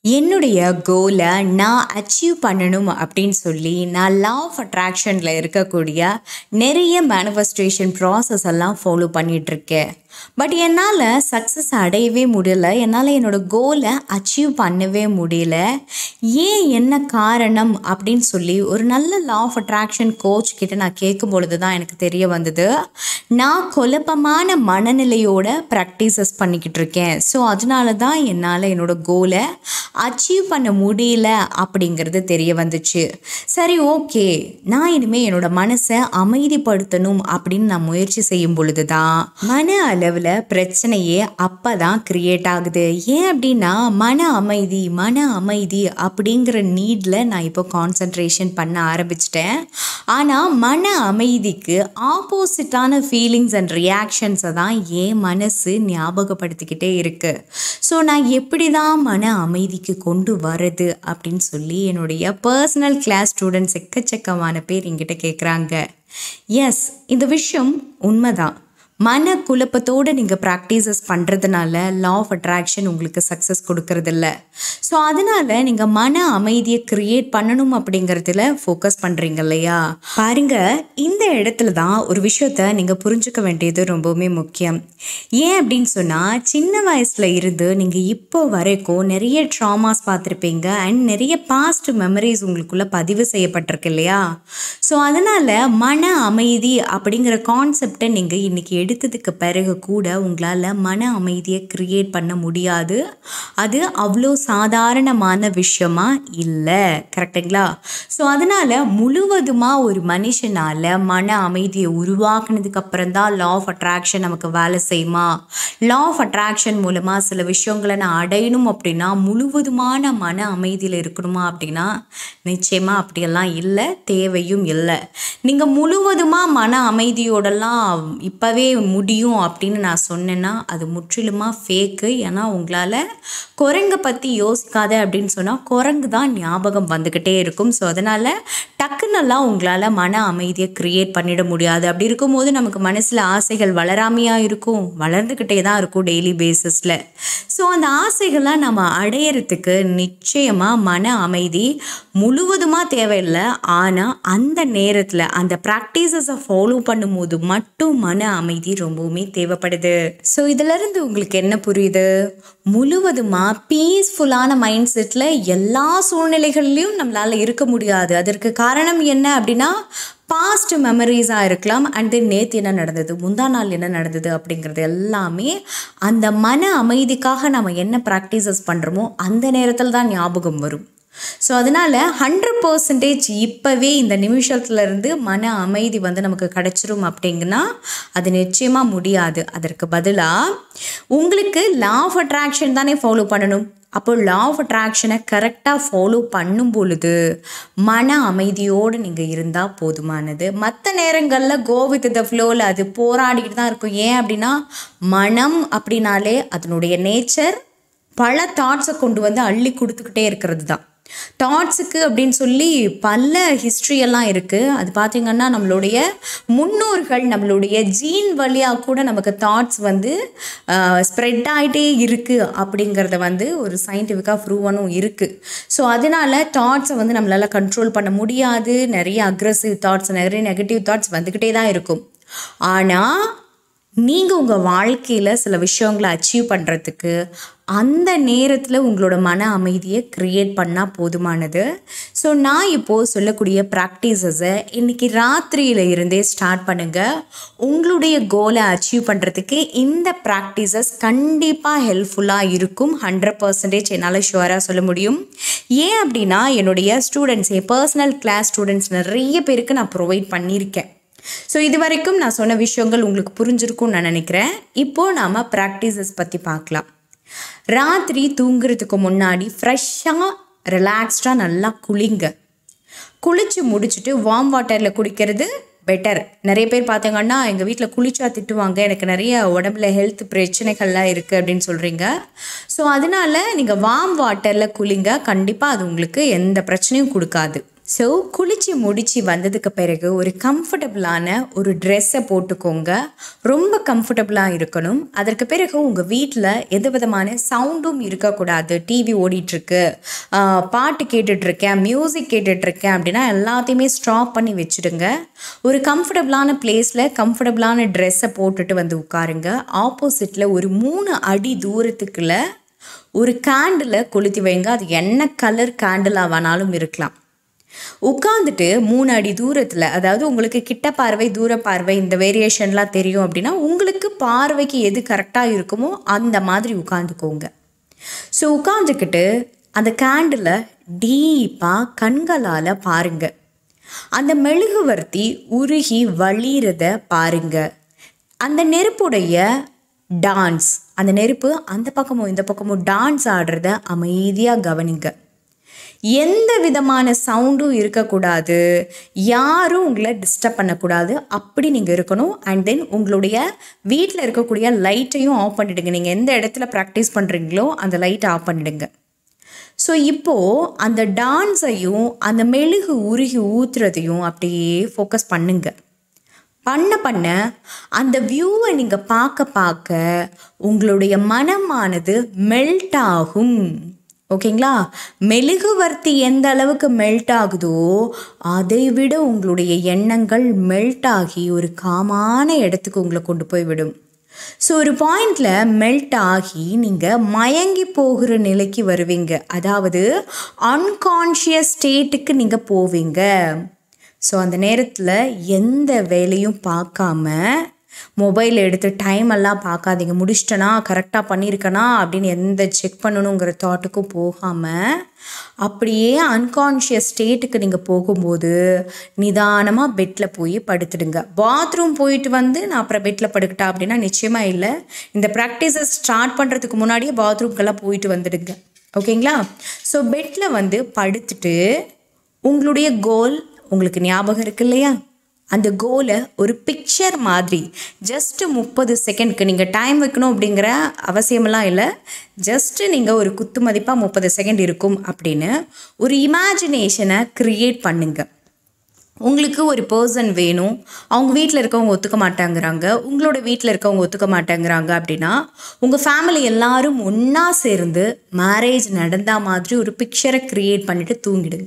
என்னுடைய கோலை நான் அச்சீவ் பண்ணணும் அப்படின்னு சொல்லி நான் லா ஆஃப் அட்ராக்ஷனில் இருக்கக்கூடிய நிறைய மேனிஃபெஸ்டேஷன் ப்ராசஸ் எல்லாம் ஃபாலோ பண்ணிகிட்ருக்கேன் பட் என்னால் சக்ஸஸ் அடையவே முடியல என்னால் என்னோடய கோலை அச்சீவ் பண்ணவே முடியல ஏன் என்ன காரணம் அப்படின்னு சொல்லி ஒரு நல்ல லா ஆஃப் அட்ராக்ஷன் கோச் கிட்ட நான் கேட்கும் பொழுது தான் எனக்கு தெரிய வந்தது நான் குழப்பமான மனநிலையோட ப்ராக்டிசஸ் பண்ணிக்கிட்டு இருக்கேன் ஸோ அதனால தான் என்னால் என்னோடய கோலை அச்சீவ் பண்ண முடியல அப்படிங்கிறது தெரிய வந்துச்சு சரி ஓகே நான் இனிமேல் என்னோட மனசை அமைதிப்படுத்தணும் அப்படின்னு நான் முயற்சி செய்யும் பொழுது தான் மன அளவில் பிரச்சனையே அப்போ தான் க்ரியேட் ஆகுது ஏன் அப்படின்னா மன அமைதி மன அமைதி அப்படிங்கிற நீடில் நான் இப்போ கான்சன்ட்ரேஷன் பண்ண ஆரம்பிச்சிட்டேன் ஆனால் மன அமைதிக்கு ஆப்போசிட்டான ஃபீலிங்ஸ் அண்ட் ரியாக்ஷன்ஸை தான் என் மனசு ஞாபகப்படுத்திக்கிட்டே இருக்குது ஸோ நான் எப்படி தான் மன அமைதிக்கு கொண்டு வரது அப்படின்னு சொல்லி என்னுடைய பர்சனல் கிளாஸ் ஸ்டூடெண்ட்ஸ் எக்கச்சக்கமான பேர் என்கிட்ட கேட்குறாங்க எஸ் இந்த விஷயம் உண்மைதான் மன குழப்பத்தோடு நீங்கள் ப்ராக்டிசஸ் பண்ணுறதுனால லா ஆஃப் அட்ராக்ஷன் உங்களுக்கு சக்ஸஸ் கொடுக்கறதில்ல ஸோ அதனால் நீங்கள் மன அமைதியை க்ரியேட் பண்ணணும் அப்படிங்கிறதுல ஃபோக்கஸ் பண்ணுறீங்க இல்லையா பாருங்க இந்த இடத்துல தான் ஒரு விஷயத்த நீங்கள் புரிஞ்சுக்க வேண்டியது ரொம்பவுமே முக்கியம் ஏன் அப்படின்னு சொன்னால் சின்ன வயசில் இருந்து நீங்கள் இப்போ வரைக்கும் நிறைய ட்ராமாஸ் பார்த்துருப்பீங்க அண்ட் நிறைய பாஸ்ட் மெமரிஸ் உங்களுக்குள்ளே பதிவு செய்யப்பட்டிருக்கு இல்லையா ஸோ அதனால் மன அமைதி அப்படிங்கிற கான்செப்டை நீங்கள் இன்றைக்கி எடுத்ததுக்கு பிறகு கூட உங்களால் மன அமைதியை க்ரியேட் பண்ண முடியாது அது அவ்வளோ சாதாரணமான விஷயமா இல்லை கரெக்டுங்களா ஸோ அதனால் முழுவதுமாக ஒரு மனுஷனால் மன அமைதியை உருவாக்குனதுக்கு அப்புறம் தான் லா ஆஃப் அட்ராக்ஷன் நமக்கு வேலை செய்யுமா லா ஆஃப் அட்ராக்ஷன் மூலமாக சில விஷயங்களை நான் அடையணும் அப்படின்னா முழுவதுமான மன அமைதியில் இருக்கணுமா அப்படின்னா நிச்சயமாக அப்படியெல்லாம் இல்லை தேவையும் இல்லை நீங்கள் முழுவதுமாக மன அமைதியோடலாம் இப்போவே முடியும் அப்படின்னு நான் சொன்னேன்னா அது முற்றிலுமாக ஃபேக்கு ஏன்னா உங்களால் குரங்கை பற்றி யோசிக்காத அப்படின்னு சொன்னால் குரங்கு தான் ஞாபகம் வந்துக்கிட்டே இருக்கும் ஸோ அதனால் டக்குன்னெல்லாம் உங்களால் மன அமைதியை க்ரியேட் பண்ணிட முடியாது அப்படி இருக்கும்போது நமக்கு மனசில் ஆசைகள் வளராமையாக இருக்கும் வளர்ந்துக்கிட்டே தான் இருக்கும் டெய்லி பேசிஸில் ஸோ அந்த ஆசைகள்லாம் நம்ம அடையிறதுக்கு நிச்சயமாக மன அமைதி முழுவதுமாக தேவையில்லை ஆனால் அந்த நேரத்தில் அந்த ப்ராக்டிசஸை ஃபாலோ பண்ணும்போது மட்டும் மன அமைதி ரொம்பவுமே தேவைப்படுது ஸோ இதிலிருந்து உங்களுக்கு என்ன புரியுது முழுவதுமாக பீஸ்ஃபுல்லான மைண்ட் செட்டில் எல்லா சூழ்நிலைகள்லையும் நம்மளால் இருக்க முடியாது அதற்கு காரணம் என்ன அப்படின்னா பாஸ்ட் மெமரிஸாக இருக்கலாம் அண்ட் தென் நேற்று என்ன நடந்தது முந்தா நாள் என்ன நடந்தது அப்படிங்கிறது எல்லாமே அந்த மன அமைதிக்காக நம்ம என்ன ப்ராக்டிசஸ் பண்ணுறோமோ அந்த நேரத்தில் தான் ஞாபகம் வரும் ஸோ அதனால் ஹண்ட்ரட் பர்சன்டேஜ் இப்போவே இந்த நிமிஷத்துலேருந்து மன அமைதி வந்து நமக்கு கிடச்சிரும் அப்படிங்கன்னா அது நிச்சயமாக முடியாது அதற்கு பதிலாக உங்களுக்கு லா ஆஃப் அட்ராக்ஷன் தானே ஃபாலோ பண்ணணும் அப்போ லா ஆஃப் அட்ராக்ஷனை கரெக்டாக ஃபாலோ பண்ணும் பொழுது மன அமைதியோடு நீங்கள் இருந்தால் போதுமானது மற்ற நேரங்களில் கோ வித் த ஃப்ளோவில் அது போராடிக்கிட்டு தான் இருக்கும் ஏன் அப்படின்னா மனம் அப்படின்னாலே அதனுடைய நேச்சர் பல தாட்ஸை கொண்டு வந்து அள்ளி கொடுத்துக்கிட்டே இருக்கிறது தான் தாட்ஸுக்கு அப்படின்னு சொல்லி பல ஹிஸ்ட்ரியெல்லாம் இருக்குது அது பார்த்திங்கன்னா நம்மளுடைய முன்னோர்கள் நம்மளுடைய ஜீன் வழியாக கூட நமக்கு தாட்ஸ் வந்து ஸ்ப்ரெட் ஆகிட்டே இருக்குது அப்படிங்கிறத வந்து ஒரு சயின்டிஃபிக்காக ப்ரூவனும் இருக்குது ஸோ அதனால் தாட்ஸை வந்து நம்மளால் கண்ட்ரோல் பண்ண முடியாது நிறைய அக்ரஸிவ் தாட்ஸ் நிறைய நெகட்டிவ் தாட்ஸ் வந்துக்கிட்டே தான் இருக்கும் ஆனால் நீங்கள் உங்கள் வாழ்க்கையில் சில விஷயங்களை அச்சீவ் பண்ணுறதுக்கு அந்த நேரத்தில் உங்களோட மன அமைதியை க்ரியேட் பண்ணால் போதுமானது ஸோ நான் இப்போது சொல்லக்கூடிய ப்ராக்டிசஸை இன்றைக்கி ராத்திரியில் இருந்தே ஸ்டார்ட் பண்ணுங்கள் உங்களுடைய கோலை அச்சீவ் பண்ணுறதுக்கு இந்த ப்ராக்டிசஸ் கண்டிப்பாக ஹெல்ப்ஃபுல்லாக இருக்கும் ஹண்ட்ரட் பர்சன்டேஜ் என்னால் ஷுவராக சொல்ல முடியும் ஏன் அப்படின்னா என்னுடைய ஸ்டூடெண்ட்ஸ் என் பர்சனல் கிளாஸ் ஸ்டூடெண்ட்ஸ் நிறைய பேருக்கு நான் ப்ரொவைட் பண்ணியிருக்கேன் ஸோ இது வரைக்கும் நான் சொன்ன விஷயங்கள் உங்களுக்கு புரிஞ்சிருக்கும்னு நான் நினைக்கிறேன் இப்போது நாம் ப்ராக்டிசஸ் பற்றி பார்க்கலாம் ராத்திரி தூங்குறதுக்கு முன்னாடி ஃப்ரெஷ்ஷாக ரிலாக்ஸ்டாக நல்லா குளிங்க குளித்து முடிச்சுட்டு வார்ம் வாட்டரில் குடிக்கிறது பெட்டர் நிறைய பேர் பார்த்தீங்கன்னா எங்கள் வீட்டில் குளிச்சா திட்டுவாங்க எனக்கு நிறைய உடம்புல ஹெல்த் பிரச்சனைகள்லாம் இருக்குது அப்படின்னு சொல்கிறீங்க ஸோ அதனால் நீங்கள் வார்ம் வாட்டரில் குளிங்க கண்டிப்பாக அது உங்களுக்கு எந்த பிரச்சனையும் கொடுக்காது ஸோ குளித்து முடித்து வந்ததுக்கு பிறகு ஒரு கம்ஃபர்டபுளான ஒரு ட்ரெஸ்ஸை போட்டுக்கோங்க ரொம்ப கம்ஃபர்டபுளாக இருக்கணும் அதற்கு பிறகு உங்கள் வீட்டில் எந்த விதமான சவுண்டும் இருக்கக்கூடாது டிவி ஓடிட்டுருக்கு பாட்டு கேட்டுட்ருக்கேன் மியூசிக் கேட்டுட்ருக்கேன் அப்படின்னா எல்லாத்தையுமே ஸ்டாப் பண்ணி வச்சுடுங்க ஒரு கம்ஃபர்டபுளான பிளேஸில் கம்ஃபர்டபுளான ட்ரெஸ்ஸை போட்டுட்டு வந்து உட்காருங்க ஆப்போசிட்டில் ஒரு மூணு அடி தூரத்துக்குள்ள ஒரு கேண்டிலை கொளுத்தி வைங்க அது என்ன கலர் கேண்டிலாக வேணாலும் இருக்கலாம் உட்காந்துட்டு மூணு அடி தூரத்தில் அதாவது உங்களுக்கு கிட்ட பார்வை தூர பார்வை இந்த வேரியேஷன்லாம் தெரியும் அப்படின்னா உங்களுக்கு பார்வைக்கு எது கரெக்டாக இருக்குமோ அந்த மாதிரி உட்காந்துக்கோங்க ஸோ உட்காந்துக்கிட்டு அந்த கேண்டிலை டீப்பாக கண்களால் பாருங்க அந்த மெழுகுவர்த்தி உருகி வழியிறத பாருங்க அந்த நெருப்புடைய டான்ஸ் அந்த நெருப்பு அந்த பக்கமும் இந்த பக்கமும் டான்ஸ் ஆடுறத அமைதியாக கவனிங்க எந்த விதமான சவுண்டும் இருக்கக்கூடாது யாரும் உங்களை டிஸ்டர்ப் பண்ணக்கூடாது அப்படி நீங்கள் இருக்கணும் அண்ட் தென் உங்களுடைய வீட்டில் இருக்கக்கூடிய லைட்டையும் ஆஃப் பண்ணிடுங்க நீங்கள் எந்த இடத்துல ப்ராக்டிஸ் பண்ணுறீங்களோ அந்த லைட்டை ஆஃப் பண்ணிடுங்க ஸோ இப்போது அந்த டான்ஸையும் அந்த மெழுகு உருகி ஊத்துறதையும் அப்படியே ஃபோக்கஸ் பண்ணுங்க பண்ண பண்ண அந்த வியூவை நீங்கள் பார்க்க பார்க்க உங்களுடைய மனமானது மெல்ட் ஆகும் ஓகேங்களா மெழுகுவர்த்தி எந்த அளவுக்கு மெல்ட் ஆகுதோ அதை விட உங்களுடைய எண்ணங்கள் மெல்ட் ஆகி ஒரு காமான இடத்துக்கு உங்களை கொண்டு போய் விடும் ஸோ ஒரு பாயிண்டில் மெல்ட் ஆகி நீங்கள் மயங்கி போகிற நிலைக்கு வருவீங்க அதாவது அன்கான்ஷியஸ் ஸ்டேட்டுக்கு நீங்கள் போவீங்க ஸோ அந்த நேரத்தில் எந்த வேலையும் பார்க்காம மொபைல் எடுத்து டைம் எல்லாம் பார்க்காதீங்க முடிச்சிட்டனா கரெக்டாக பண்ணியிருக்கனா அப்படின்னு எந்த செக் பண்ணணுங்கிற தாட்டுக்கும் போகாமல் அப்படியே அன்கான்ஷியஸ் ஸ்டேட்டுக்கு நீங்கள் போகும்போது நிதானமாக பெட்டில் போய் படுத்துடுங்க பாத்ரூம் போயிட்டு வந்து நான் அப்புறம் பெட்டில் படுக்கிட்டா அப்படின்னா நிச்சயமாக இல்லை இந்த ப்ராக்டிஸை ஸ்டார்ட் பண்ணுறதுக்கு முன்னாடியே பாத்ரூம்க்கெல்லாம் போயிட்டு வந்துடுங்க ஓகேங்களா ஸோ பெட்டில் வந்து படுத்துட்டு உங்களுடைய கோல் உங்களுக்கு ஞாபகம் இருக்கு இல்லையா அந்த கோலை ஒரு பிக்சர் மாதிரி ஜஸ்ட்டு முப்பது செகண்ட்க்கு நீங்கள் டைம் வைக்கணும் அப்படிங்கிற அவசியமெல்லாம் இல்லை ஜஸ்ட்டு நீங்கள் ஒரு குத்து மதிப்பாக முப்பது செகண்ட் இருக்கும் அப்படின்னு ஒரு இமேஜினேஷனை க்ரியேட் பண்ணுங்க உங்களுக்கு ஒரு பர்சன் வேணும் அவங்க வீட்டில் இருக்கவங்க ஒத்துக்க மாட்டாங்கிறாங்க உங்களோட வீட்டில் இருக்கவங்க ஒத்துக்க மாட்டேங்கிறாங்க அப்படின்னா உங்கள் ஃபேமிலி எல்லாரும் ஒன்றா சேர்ந்து மேரேஜ் நடந்தா மாதிரி ஒரு பிக்சரை க்ரியேட் பண்ணிவிட்டு தூங்கிடுங்க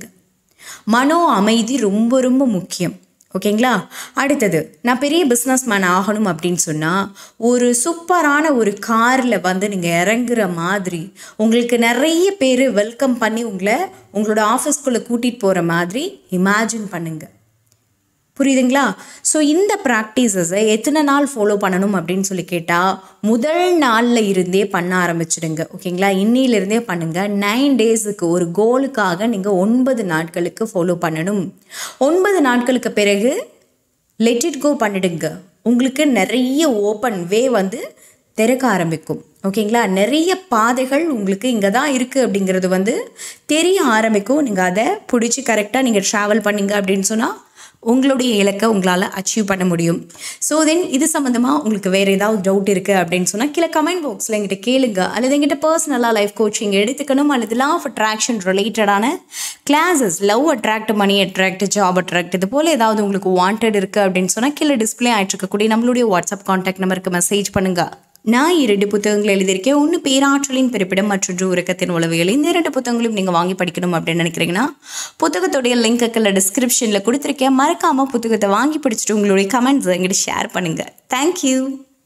மனோ அமைதி ரொம்ப ரொம்ப முக்கியம் ஓகேங்களா அடுத்தது நான் பெரிய பிஸ்னஸ் மேன் ஆகணும் அப்படின்னு சொன்னால் ஒரு சூப்பரான ஒரு காரில் வந்து நீங்கள் இறங்குற மாதிரி உங்களுக்கு நிறைய பேர் வெல்கம் பண்ணி உங்களை உங்களோட ஆஃபீஸ்க்குள்ளே கூட்டிகிட்டு போகிற மாதிரி இமேஜின் பண்ணுங்கள் புரியுதுங்களா ஸோ இந்த ப்ராக்டிசஸை எத்தனை நாள் ஃபாலோ பண்ணணும் அப்படின்னு சொல்லி கேட்டால் முதல் நாளில் இருந்தே பண்ண ஆரம்பிச்சிடுங்க ஓகேங்களா இன்னிலிருந்தே பண்ணுங்கள் நைன் டேஸுக்கு ஒரு கோலுக்காக நீங்கள் ஒன்பது நாட்களுக்கு ஃபாலோ பண்ணணும் ஒன்பது நாட்களுக்கு பிறகு லெட் இட் கோ பண்ணிடுங்க உங்களுக்கு நிறைய ஓப்பன் வே வந்து திறக்க ஆரம்பிக்கும் ஓகேங்களா நிறைய பாதைகள் உங்களுக்கு இங்கே தான் இருக்குது அப்படிங்கிறது வந்து தெரிய ஆரம்பிக்கும் நீங்கள் அதை பிடிச்சி கரெக்டாக நீங்கள் ட்ராவல் பண்ணீங்க அப்படின்னு சொன்னால் உங்களுடைய இலக்கை உங்களால் அச்சீவ் பண்ண முடியும் ஸோ தென் இது சம்மந்தமாக உங்களுக்கு வேறு ஏதாவது டவுட் இருக்குது அப்படின்னு சொன்னால் கீழே கமெண்ட் பாக்ஸில் எங்கிட்ட கேளுங்க அல்லது எங்கிட்ட பர்சனலாக லைஃப் கோச்சிங் எடுத்துக்கணும் அல்லது லா ஆஃப் அட்ராக்ஷன் ரிலேட்டடான classes love attract money attract job attract இது போல் ஏதாவது உங்களுக்கு வாண்டட் இருக்குது அப்படின்னு சொன்னால் கீழே டிஸ்பிளே ஆகிட்டு இருக்கக்கூடிய நம்மளுடைய வாட்ஸ்அப் கான்டாக்ட் நம்பருக்கு மெசேஜ் பண்ணுங்கள் நான் இரண்டு புத்தகங்கள் எழுதியிருக்கேன் ஒன்று பேராற்றலின் பிறப்பிடம் மற்றொன்று உறக்கத்தின் உளவியல் இந்த இரண்டு புத்தகங்களையும் நீங்கள் வாங்கி படிக்கணும் அப்படின்னு நினைக்கிறீங்கன்னா புத்தகத்துடைய லிங்க்குள்ள டிஸ்கிரிப்ஷனில் கொடுத்துருக்கேன் மறக்காமல் புத்தகத்தை வாங்கி படிச்சுட்டு உங்களுடைய கமெண்ட்ஸ் எங்கிட்ட ஷேர் பண்ணுங்கள் தேங்க்யூ